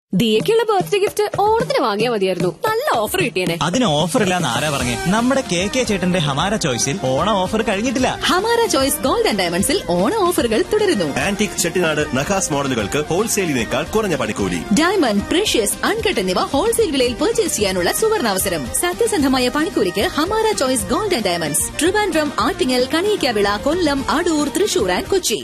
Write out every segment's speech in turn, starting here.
ദിയക്കുള്ള birthday gift ഓണത്തിന് വാങ്ങിയാൽ മതിയായിരുന്നു നല്ല ഓഫർ കിട്ടിയേനെ അതിന് ഓഫർ ഇല്ലാന്ന് ആരാ പറഞ്ഞേ നമ്മുടെ കെ കെ ചേട്ടന്റെ ഹമാര ചോയ്സിൽ ഓണ ഓഫർ കഴിഞ്ഞിട്ടില്ല ഹമാര ചോയ്സ് ഗോൾഡ് ആൻഡ് ഡയമണ്ട്സിൽ ഓണ ഓഫറുകൾ തുടരുന്നു ആന്റിക് ചെട്ടിനാട് നഖാസ് മോഡലുകൾക്ക് ഹോൾസെയിലിനേക്കാൾ കുറഞ്ഞ പണിക്കൂലി ഡയമണ്ട് പ്രഷ്യസ് അൺകട്ട് എന്നിവ ഹോൾസെയിൽ വിലയിൽ പർച്ചേസ് ചെയ്യാനുള്ള സുവർണാവസരം സത്യസന്ധമായ പണിക്കൂലിക്ക് Hamara choice gold and diamonds Trivandrum Attingal Kaliyikkavila Kollam Adoor Thrissur and Kochi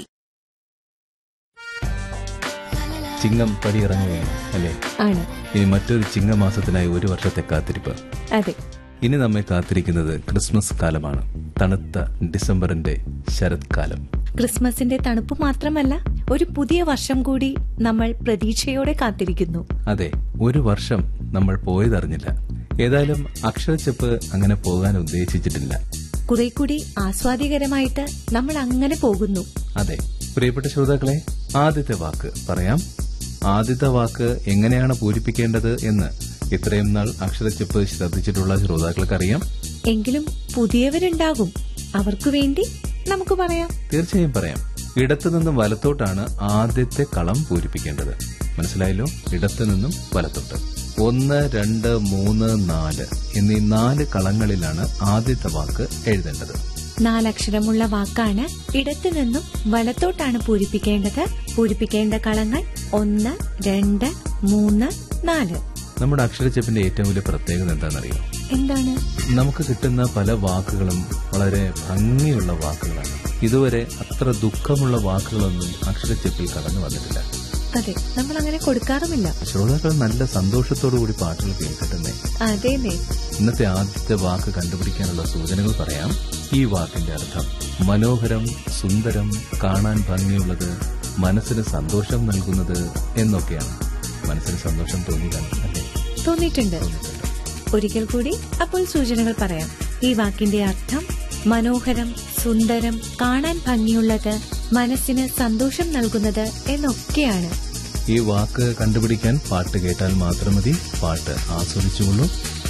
ചിങ്ങം പടിയിറങ്ങുകയാണ് അല്ലേ ആണ് ഇനി മറ്റൊരു ചിങ്ങമാസത്തിനായി ഒരു വർഷത്തെ കാത്തിരിപ്പ് അതെ ഇനി നമ്മെ കാത്തിരിക്കുന്നത് ക്രിസ്മസ് കാലമാണ് തണുത്ത ഡിസംബറിന്റെ ശരത്കാലം ക്രിസ്മസിന്റെ തണുപ്പ് മാത്രമല്ല ഒരു പുതിയ വർഷം കൂടി നമ്മൾ പ്രതീക്ഷയോടെ കാത്തിരിക്കുന്നു അതെ ഒരു വർഷം നമ്മൾ പോയതറിഞ്ഞില്ല ഏതായാലും അക്ഷരച്ചെപ്പ് അങ്ങനെ പോകാൻ ഉദ്ദേശിച്ചിട്ടില്ല കുറെ കൂടി ആസ്വാദികരമായിട്ട് നമ്മൾ അങ്ങനെ പോകുന്നു അതെ പ്രിയപ്പെട്ട ശ്രോതാക്കളെ ആദ്യത്തെ വാക്ക് പറയാം ആദ്യത്തെ വാക്ക് എങ്ങനെയാണ് പൂരിപ്പിക്കേണ്ടത് എന്ന് ഇത്രയും നാൾ അക്ഷരച്ചെപ്പ് ശ്രദ്ധിച്ചിട്ടുള്ള ശ്രോതാക്കൾക്കറിയാം എങ്കിലും പുതിയവരുണ്ടാകും അവർക്ക് വേണ്ടി നമുക്ക് പറയാം തീർച്ചയായും പറയാം ഇടത്തു നിന്നും വലത്തോട്ടാണ് ആദ്യത്തെ കളം പൂരിപ്പിക്കേണ്ടത് മനസ്സിലായല്ലോ ഇടത്തു നിന്നും വലത്തോട്ട് ഒന്ന് രണ്ട് മൂന്ന് നാല് എന്നീ നാല് കളങ്ങളിലാണ് ആദ്യത്തെ വാക്ക് എഴുതേണ്ടത് നാലക്ഷരമുള്ള വാക്കാണ് ഇടത്തു നിന്നും വലത്തോട്ടാണ് പൂരിപ്പിക്കേണ്ടത് പൂരിപ്പിക്കേണ്ട കളങ്ങൾ ഒന്ന് രണ്ട് മൂന്ന് നാല് നമ്മുടെ അക്ഷരച്ചെപ്പിന്റെ ഏറ്റവും വലിയ പ്രത്യേകത എന്താണെന്നറിയോ എന്താണ് നമുക്ക് കിട്ടുന്ന പല വാക്കുകളും വളരെ ഭംഗിയുള്ള വാക്കുകളാണ് ഇതുവരെ അത്ര ദുഃഖമുള്ള വാക്കുകളൊന്നും അക്ഷരച്ചെപ്പിൽ കടന്നു വന്നിട്ടില്ല അതെ നമ്മൾ അങ്ങനെ കൊടുക്കാറുമില്ല ശ്രോതാക്കൾ നല്ല സന്തോഷത്തോടു കൂടി പാട്ടുകൾ കേൾക്കട്ടെ അതേനെ ഇന്നത്തെ ആദ്യത്തെ വാക്ക് കണ്ടുപിടിക്കാനുള്ള സൂചനകൾ പറയാം ഈ വാക്കിന്റെ അർത്ഥം മനോഹരം സുന്ദരം കാണാൻ ഭംഗിയുള്ളത് മനസ്സിന് സന്തോഷം നൽകുന്നത് എന്നൊക്കെയാണ് മനസ്സിന് സന്തോഷം തോന്നിയതാണ് അല്ലേ തോന്നിയിട്ടുണ്ട് ഒരിക്കൽ കൂടി അപ്പോൾ സൂചനകൾ പറയാം ഈ വാക്കിന്റെ അർത്ഥം മനോഹരം സുന്ദരം കാണാൻ ഭംഗിയുള്ളത് മനസ്സിന് സന്തോഷം നൽകുന്നത് എന്നൊക്കെയാണ് ഈ വാക്ക് കണ്ടുപിടിക്കാൻ പാട്ട് കേട്ടാൽ മാത്രം മതി പാട്ട് ആസ്വദിച്ചുകൊള്ളൂ